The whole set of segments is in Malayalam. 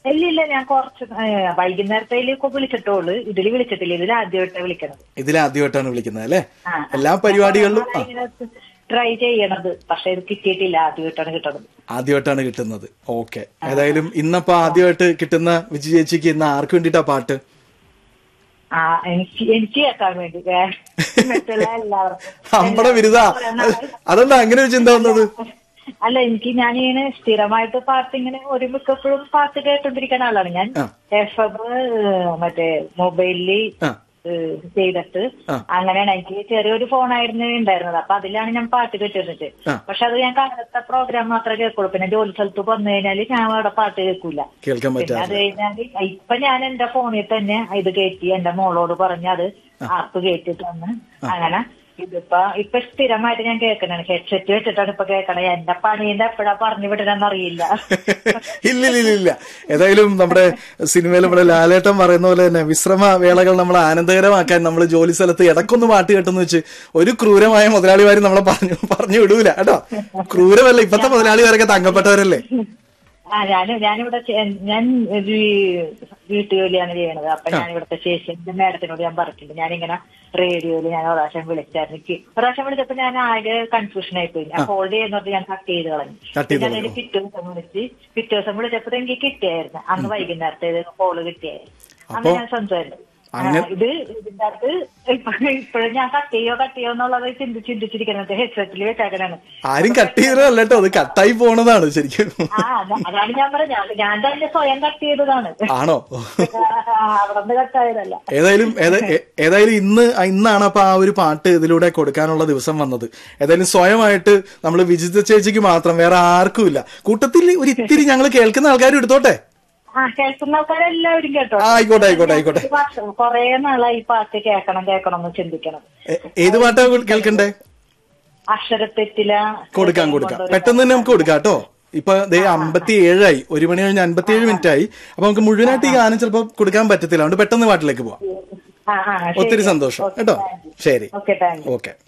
ഇല്ല ഇല്ല ഞാൻ കുറച്ച് വൈകുന്നേരത്തേലേക്ക് വിളിച്ചിട്ടുള്ളൂ ഇതിൽ വിളിച്ചിട്ടില്ല ഇതിൽ ആദ്യമായിട്ട് വിളിക്കണത് ഇതിൽ ആദ്യമായിട്ടാണ് വിളിക്കുന്നത് അല്ലേ ആ. എല്ലാ പരിപാടികളിലും ആ, ട്രൈ ചെയ്യണത് പക്ഷെ ഇത് കിട്ടിയിട്ടില്ല ആദ്യമായിട്ടാണ് കിട്ടണത് ആദ്യമായിട്ടാണ് കിട്ടുന്നത് ഓക്കെ ഏതായാലും ഇന്നപ്പോ ആദ്യമായിട്ട് കിട്ടുന്ന വിജി ചേച്ചിക്ക് ഇന്ന് ആർക്ക് വേണ്ടിയിട്ടാ പാട്ട് ആ എനിക്ക് എനിക്ക് കേൾക്കാൻ വേണ്ടി വേ- മറ്റുള്ള എല്ലാവർക്കും നമ്മുടെ ബിരുദ അതെന്താ അങ്ങനെ ഒരു ചിന്ത വന്നത് അല്ല എനിക്ക് ഞാനിങ്ങനെ സ്ഥിരമായിട്ട് പാട്ട് ഇങ്ങനെ ഒരു മിക്കപ്പോഴും പാട്ട് കേട്ടോണ്ടിരിക്കുന്ന ആളാണ് ഞാൻ ആ. എഫ് എം മറ്റേ മൊബൈലില് ആ ഏഹ് ചെയ്തിട്ട് ആ. അങ്ങനെയാണ് എനിക്ക് ചെറിയൊരു ഫോണായിരുന്നു ഉണ്ടായിരുന്നത് അപ്പൊ അതിലാണ് ഞാൻ പാട്ട് കേട്ടിരുന്നത് ആ. പക്ഷെ അത് ഞാൻ കാലത്തെ പ്രോഗ്രാം മാത്രമേ കേൾക്കുള്ളൂ പിന്നെ ജോലി സ്ഥലത്ത് വന്നു കഴിഞ്ഞാല് ഞാൻ അവിടെ പാട്ട് കേൾക്കൂല കേൾക്കാൻ പിന്നെ അത് പറ്റാതെ കഴിഞ്ഞാല് ഇപ്പൊ ഞാൻ എന്റെ ഫോണിൽ തന്നെ ഇത് കയറ്റി എന്റെ മോളോട് പറഞ്ഞ് അത് ആപ്പ് കയറ്റി തന്ന് അങ്ങനെ ഇതിപ്പോ ഇപ്പൊ സ്ഥിരമായിട്ട് ഞാൻ കേൾക്കണാണ് ഹെഡ്സെറ്റ് വെച്ചിട്ടാണ് ഇപ്പൊ കേൾക്കണേ എന്റെ പണീന്റെ എപ്പോഴാ പറഞ്ഞു വിടണമെന്ന് അറിയില്ല ഇല്ല ഇല്ല ഇല്ല ഇല്ല ഏതായാലും നമ്മുടെ സിനിമയിൽ നമ്മുടെ ലാലേട്ടൻ പറയുന്ന പോലെ തന്നെ വിശ്രമ വേളകൾ നമ്മൾ ആനന്ദകരമാക്കാൻ നമ്മൾ ജോലി സ്ഥലത്ത് ഇടക്കൊന്ന് പാട്ട് കേട്ടെന്ന് വെച്ച് ഒരു ക്രൂരമായ മുതലാളിമാരും നമ്മളെ പറഞ്ഞു പറഞ്ഞു വിടൂല കേട്ടോ ക്രൂരമല്ല ഇപ്പത്തെ മുതലാളിമാരൊക്കെ തങ്കപ്പെട്ടവരല്ലേ ആ ഞാൻ ഞാനിവിടെ ചെ- ഞാൻ ഒരു വീട്ടുജോലിയാണ് ചെയ്യണത് അപ്പൊ ഞാൻ ഇവിടുത്തെ ചേച്ചി എന്റെ മേഡത്തിനോട് ഞാൻ പറഞ്ഞിട്ടുണ്ട് ഞാനിങ്ങനെ റേഡിയോയിൽ ഞാൻ ഒരു പ്രാവശ്യം വിളിച്ചായിരുന്നു എനിക്ക് ഒരു പ്രാവശ്യം വിളിച്ചപ്പോ ഞാൻ ആകെ കൺഫ്യൂഷൻ ആയിപ്പോയി ഞാൻ ഹോൾഡ് ചെയ്യുന്നത് ഞാൻ കട്ട് ചെയ്ത് കളഞ്ഞു Cut ചെയ്ത് പിന്നെ അതിന് പിറ്റേ ദിവസം വിളിച്ച് പിറ്റേ ദിവസം വിളിച്ചപ്പോ എനിക്ക് കിട്ടിയായിരുന്നു അന്ന് വൈകുന്നേരത്തെ കോള് കിട്ടിയായിരുന്നു അങ്ങനെ ഞാൻ സംസാരിച്ചു ആ, അങ്ങ- ഇത് ഇതിന്റെ അകത്ത് ഇപ്പോഴും ഞാൻ കട്ട് ചെയ്യോ കട്ട് ചെയ്യോ എന്നുള്ളത് ചിന്തി ചിന്തിച്ചിരിക്കുന്നത് ഹെഡ്സെറ്റിൽ വെച്ചേക്കണാണ് ആരും കട്ട് ചെയ്തതല്ല കേട്ടോ അത് കട്ടായി പോണതാണ് ശരിക്കും ആ അത- അതാണ് ഞാൻ പറഞ്ഞത് ഞാൻ തന്നെ സ്വയം കട്ട് ചെയ്തതാണ് ആണോ അവിടെ നിന്ന് കട്ടായതല്ല ഏതായാലും ഏത- ഏ- ഏതായാലും ഇന്ന് ഇന്നാണ് അപ്പൊ ആ ഒരു പാട്ട് ഇതിലൂടെ കൊടുക്കാനുള്ള ദിവസം വന്നത് ഏതായാലും സ്വയമായിട്ട് നമ്മൾ വിജിത ചേച്ചിക്ക് മാത്രം വേറെ ആർക്കും ഇല്ല കൂട്ടത്തിൽ ഒരു ഇത്തിരി ഞങ്ങൾ കേൾക്കുന്ന ആൾക്കാരും എടുത്തോട്ടെ ആ കേൾക്കുന്ന ആൾക്കാരെല്ലാവരും കേട്ടോ ആ, ആയിക്കോട്ടെ, ആയിക്കോട്ടെ, ആയിക്കോട്ടെ. കൊറേ നാളായി ഈ പാട്ട് കേൾക്കണം കേൾക്കണം എന്ന് ചിന്തിക്കണം ഏ- ഏത് പാട്ടാ കേൾക്കണ്ടേ അക്ഷരത്തെറ്റില കൊടുക്കാം കൊടുക്കാം പെട്ടെന്ന് തന്നെ നമുക്ക് കൊടുക്കാം കേട്ടോ ഇപ്പൊ ദേ അമ്പത്തി ഏഴായി ഒരു മണി കഴിഞ്ഞ് അൻപത്തി ഏഴ് മിനിറ്റ് ആയി അപ്പൊ നമുക്ക് മുഴുവനായിട്ട് ഈ ഗാനം ചിലപ്പോ കൊടുക്കാൻ പറ്റത്തില്ല അതുകൊണ്ട് പെട്ടെന്ന് പാട്ടിലേക്ക് പോവാം ആ ആ ഒത്തിരി സന്തോഷം കേട്ടോ ശരി ഓക്കെ താങ്ക് യു ഓക്കെ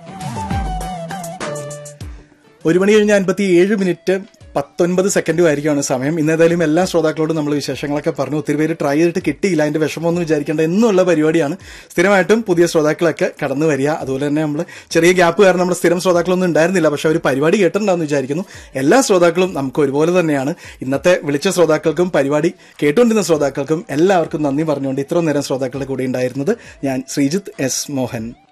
ഒരു മണി കഴിഞ്ഞ് അൻപത്തി ഏഴ് മിനിറ്റ് പത്തൊൻപത് സെക്കൻഡും ആയിരിക്കുമാണ് സമയം ഇന്ന് ഏതായാലും എല്ലാ ശ്രോതാക്കളോടും നമ്മൾ വിശേഷങ്ങളൊക്കെ പറഞ്ഞു ഒത്തിരി പേര് ട്രൈ ചെയ്തിട്ട് കിട്ടിയില്ല അതിന്റെ വിഷമമൊന്നും വിചാരിക്കേണ്ട എന്നുള്ള പരിപാടിയാണ് സ്ഥിരമായിട്ടും പുതിയ ശ്രോതാക്കളൊക്കെ കടന്നു വരിക അതുപോലെ തന്നെ നമ്മൾ ചെറിയ ഗ്യാപ്പ് കാരണം നമ്മുടെ സ്ഥിരം ശ്രോതാക്കളൊന്നും ഉണ്ടായിരുന്നില്ല പക്ഷെ അവർ പരിപാടി കേട്ടിട്ടുണ്ടാവുമെന്ന് വിചാരിക്കുന്നു എല്ലാ ശ്രോതാക്കളും നമുക്ക് ഒരുപോലെ തന്നെയാണ് ഇന്നത്തെ വിളിച്ച ശ്രോതാക്കൾക്കും പരിപാടി കേട്ടുകൊണ്ടിരുന്ന ശ്രോതാക്കൾക്കും എല്ലാവർക്കും നന്ദി പറഞ്ഞുകൊണ്ട് ഇത്രയും നേരം ശ്രോതാക്കളുടെ കൂടെ ഉണ്ടായിരുന്നത് ഞാൻ ശ്രീജിത്ത് എസ് മോഹൻ